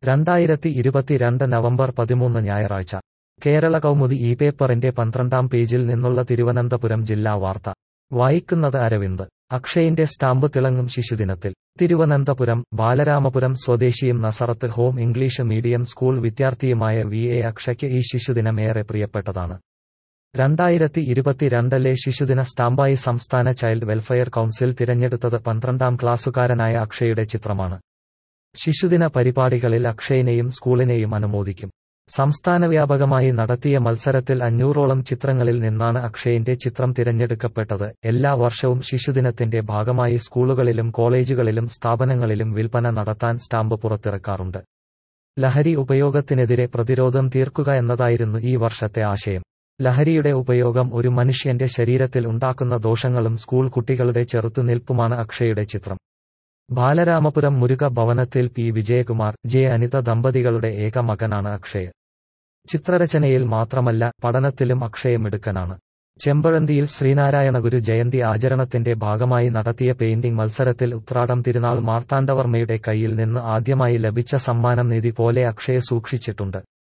രണ്ടായിരത്തി ഇരുപത്തിരണ്ട് നവംബർ പതിമൂന്ന് ഞായറാഴ്ച കേരള കൗമുദി ഈ പേപ്പറിന്റെ പന്ത്രണ്ടാം പേജിൽ നിന്നുള്ള തിരുവനന്തപുരം ജില്ലാ വാർത്ത വായിക്കുന്നത് അരവിന്ദ് അക്ഷയിന്റെ സ്റ്റാമ്പ് തിളങ്ങും ശിശുദിനത്തിൽ തിരുവനന്തപുരം ബാലരാമപുരം സ്വദേശിയും Nazareth home English medium school വിദ്യാർത്ഥിയുമായ വി എ അക്ഷയ്ക്ക് ഈ ശിശുദിനം ഏറെ പ്രിയപ്പെട്ടതാണ് രണ്ടായിരത്തി ഇരുപത്തിരണ്ടിലെ ശിശുദിന സ്റ്റാമ്പായി സംസ്ഥാന ചൈൽഡ് വെൽഫെയർ കൗൺസിൽ തിരഞ്ഞെടുത്തത് പന്ത്രണ്ടാം ക്ലാസ്സുകാരനായ അക്ഷയുടെ ചിത്രമാണ് ശിശുദിന പരിപാടികളിൽ അക്ഷയനെയും സ്കൂളിനെയും അനുമോദിക്കും സംസ്ഥാന വ്യാപകമായി നടത്തിയ മത്സരത്തിൽ അഞ്ഞൂറോളം ചിത്രങ്ങളിൽ നിന്നാണ് അക്ഷയന്റെ ചിത്രം തിരഞ്ഞെടുക്കപ്പെട്ടത് എല്ലാ വർഷവും ശിശുദിനത്തിന്റെ ഭാഗമായി സ്കൂളുകളിലും കോളേജുകളിലും സ്ഥാപനങ്ങളിലും വിൽപ്പന നടത്താൻ സ്റ്റാമ്പ് പുറത്തിറക്കാറുണ്ട് ലഹരി ഉപയോഗത്തിനെതിരെ പ്രതിരോധം തീർക്കുക എന്നതായിരുന്നു ഈ വർഷത്തെ ആശയം ലഹരിയുടെ ഉപയോഗം ഒരു മനുഷ്യന്റെ ശരീരത്തിൽ ഉണ്ടാക്കുന്ന ദോഷങ്ങളും സ്കൂൾ കുട്ടികളുടെ ചെറുത്തുനിൽപ്പുമാണ് അക്ഷയുടെ ചിത്രം ബാലരാമപുരം മുരുക ഭവനത്തിൽ പി വിജയകുമാർ ജെ അനിത ദമ്പതികളുടെ ഏക മകനാണ് അക്ഷയ് ചിത്രരചനയിൽ മാത്രമല്ല പഠനത്തിലും അക്ഷയ മിടുക്കനാണ് ചെമ്പഴന്തിയിൽ ശ്രീനാരായണ ഗുരു ജയന്തി ആചരണത്തിന്റെ ഭാഗമായി നടത്തിയ പെയിന്റിംഗ് മത്സരത്തിൽ ഉത്രാടം തിരുനാൾ മാർത്താണ്ഡവർമ്മയുടെ കയ്യിൽ നിന്ന് ആദ്യമായി ലഭിച്ച സമ്മാനം നിധി പോലെ അക്ഷയ സൂക്ഷിച്ചിട്ടുണ്ട്